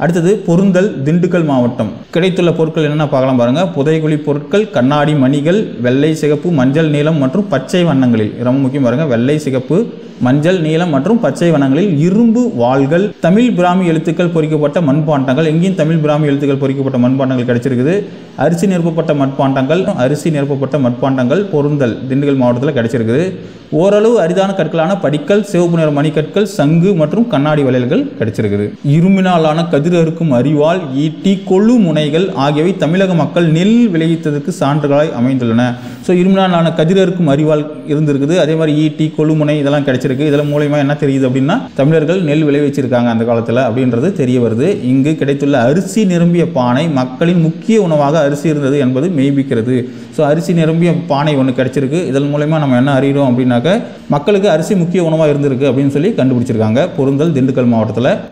அடுத்தது பொருந்தல் திண்டுக்கல் மாவட்டம் கிடைத்துள்ள பொருட்கள் என்னென்ன பார்க்கலாம் பாருங்க புதைகுழி பொருட்கள் கண்ணாடி மணிகள் வெள்ளை சிகப்பு மஞ்சள் நீலம் மற்றும் பச்சை வண்ணங்களில் ரொம்ப முக்கியம் பாருங்க வெள்ளை சிகப்பு மஞ்சள் நீலம் மற்றும் பச்சை வண்ணங்களில் இரும்பு வாள்கள் தமிழ் பிராமி எழுத்துக்கள் பொறிக்கப்பட்ட மண்பாண்டங்கள் எங்கேயும் தமிழ் பிராமி எழுத்துக்கள் பொறிக்கப்பட்ட மண்பாண்டங்கள் கிடைச்சிருக்குது அரிசி நிரப்பப்பட்ட மட்பாண்டங்கள் அரிசி நிரப்பப்பட்ட மட்பாண்டங்கள் பொருந்தல் திண்டுக்கல் மாவட்டத்தில் கிடைச்சிருக்குது ஓரளவு அரிதான கற்களான படிக்கல் சிவப்பு நிற மணிக்கற்கள் சங்கு மற்றும் கண்ணாடி வளையல்கள் கிடைச்சிருக்குது இரும்பினாலான கதிர் அறுக்கும் அரிவாள் ஈட்டி கொழு முனைகள் ஆகியவை தமிழக மக்கள் நெல் விளைவித்ததற்கு சான்றுகளாய் அமைந்துள்ளன ஸோ இரும்பினாலான கதிர் அறுக்கும் அரிவாள் இருந்திருக்குது அதே மாதிரி ஈட்டி கொழுமுனை இதெல்லாம் கிடைச்சிருக்கு இதெல்லாம் மூலயமா என்ன தெரியுது அப்படின்னா தமிழர்கள் நெல் விளைவிச்சிருக்காங்க அந்த காலத்தில் அப்படின்றது தெரிய வருது இங்கு கிடைத்துள்ள அரிசி நிரம்பிய பானை மக்களின் முக்கிய உணவாக அரிசி இருந்தது என்பது மெய்ப்பிக்கிறது ஸோ அரிசி நிரம்பிய பானை ஒன்று கிடைச்சிருக்கு இதன் மூலயமா நம்ம என்ன அறிகிறோம் அப்படின்னாக்க மக்களுக்கு அரிசி முக்கிய உணவாக இருந்திருக்கு அப்படின்னு சொல்லி கண்டுபிடிச்சிருக்காங்க பொருந்தல் திண்டுக்கல் மாவட்டத்தில்